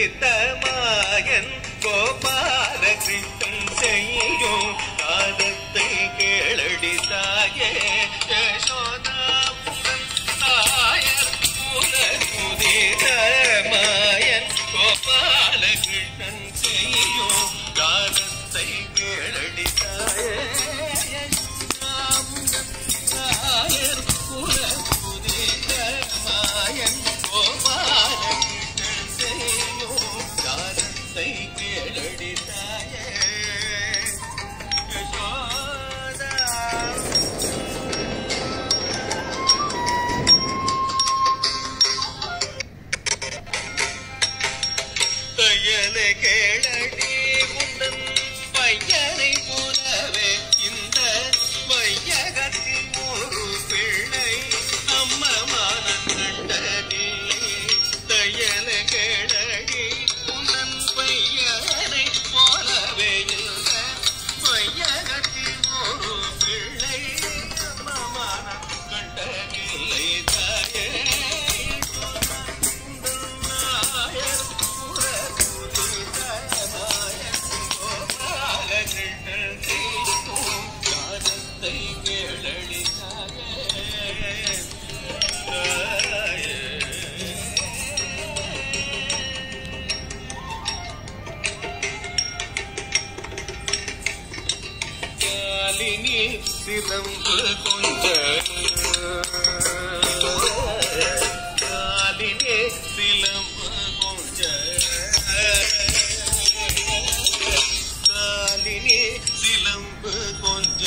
உதித்த மாயன் கோபால கிருஷ்ணன் செய்யும் காதத்தை கேளடி தாயே யசோதா உந்தன் தாயர் முதல் உதித்த மாயன் கோபால கிருஷ்ணன் செய்யும் காதத்தை கேளடி தாயே யசோதா உந்தன் தாயர் முதல் உதித்த மாயன் கோபால கிருஷ்ணன் செய்யும் காதத்தை கேளடி தாயே யசோதா தையலை கேளடி உந்தன் பையனை போலவே இந்த வையகத்தில் ஒரு பிள்ளை அம்மமான கண்டதில்லை தையலை கேளடி உந்தன் பையனை போலவே இந்த வையகத்தில் ஒரு பிள்ளை அம்மமான கண்டதில்லை தாயே சிலம்பு கொஞ்ச காலினே சிலம்பு கொஞ்ச காலினே சிலம்பு கொஞ்ச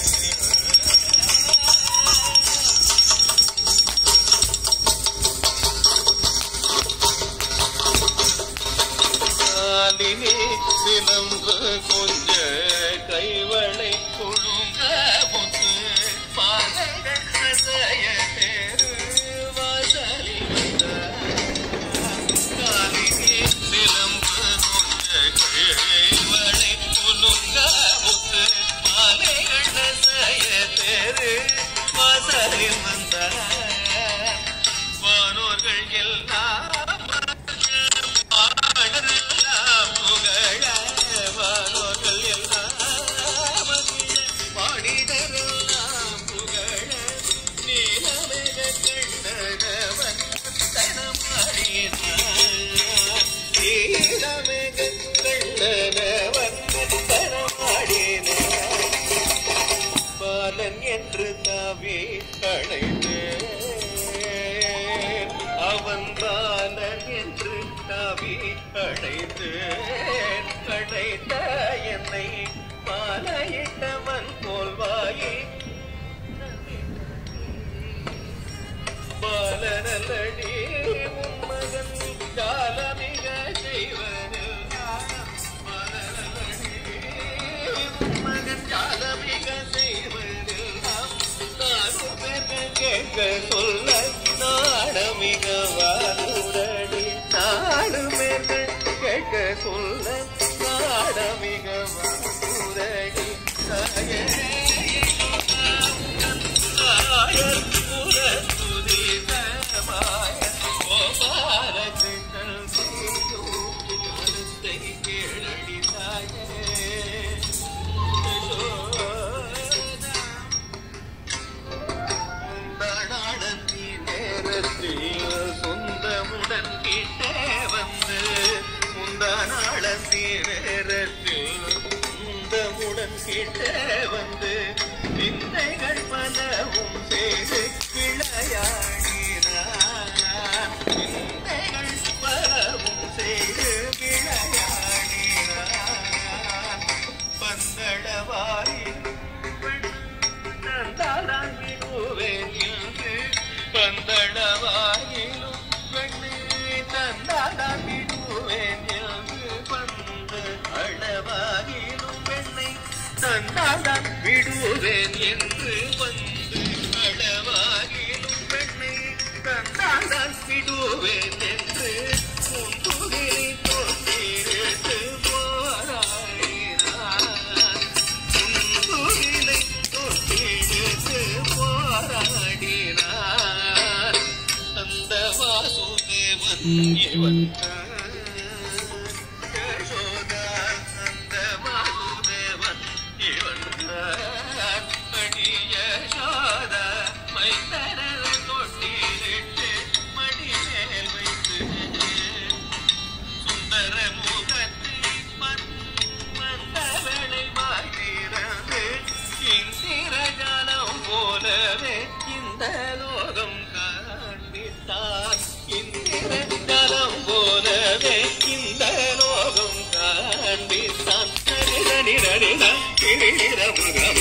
காலினே சிலம்பு கொஞ்ச கைவளை கொழுங்க முத்து பாதங்கள் அசைய தேரு வாசலி வந்த காலினே சிலம்பு கொஞ்ச கைவளை கொழுங்க முத்து பாதைகள் அசைய தேரு வாசலில் வந்த வானோர்கள் எல்லாம் பாடலாம் புகழ வானோர்கள் எல்லாம் பாடிதரெல்லாம் புகழ நீலமேக கண்ணனவன் தனமாடினான் நீலமேக கண்ணனவன் தனமாடினான் பாலன் என்று தாவி அழைத்தேன் அவன் பாலன் என்று தாவி அழைத்தேன் அழைத்த என்னை பாலையிட்டவன் போல்வாயே பாலனல்லடி உன் மகன் காலமிக செய்வதெல்லாம் பாலனல்லடி உன் மகன் காலமிக செய்வதெல்லாம் நானும் பெற்று கேட்க சொல்ல நாடமிக வாருடடி நாடுமேர்கள் கேட்க சொல்ல நாடமிக வாருடடி தாயே சொந்தமுடன் கிட்டே வந்து முந்தானாளத்தி நேரத்தில் சொந்தமுடன் கிட்டே வந்து விந்தைகள் பலவும் செய்து விளையாடினான் விந்தைகள் பலவும் செய்து விளையாடினான் பந்தளவாரி தந்தாளான் விடுவேன் என்று பந்தளவாயிலும் பெண்ணே தந்தாளான் விடுவேன் என்று பந்து அளவாயிலும் பெண்ணை தந்தாளான் விடுவேன் என்று வந்து அளவாகிலும் பெண்ணை தந்தாளான் விடுவேன் என்று முன்புகிரி தோற்றிருத்து போராடினான் முன்புகிலை தொட்டிடுத்து போராடினார் அந்த வாசுதேவன் இவன் கிரீட கிரீட முகம்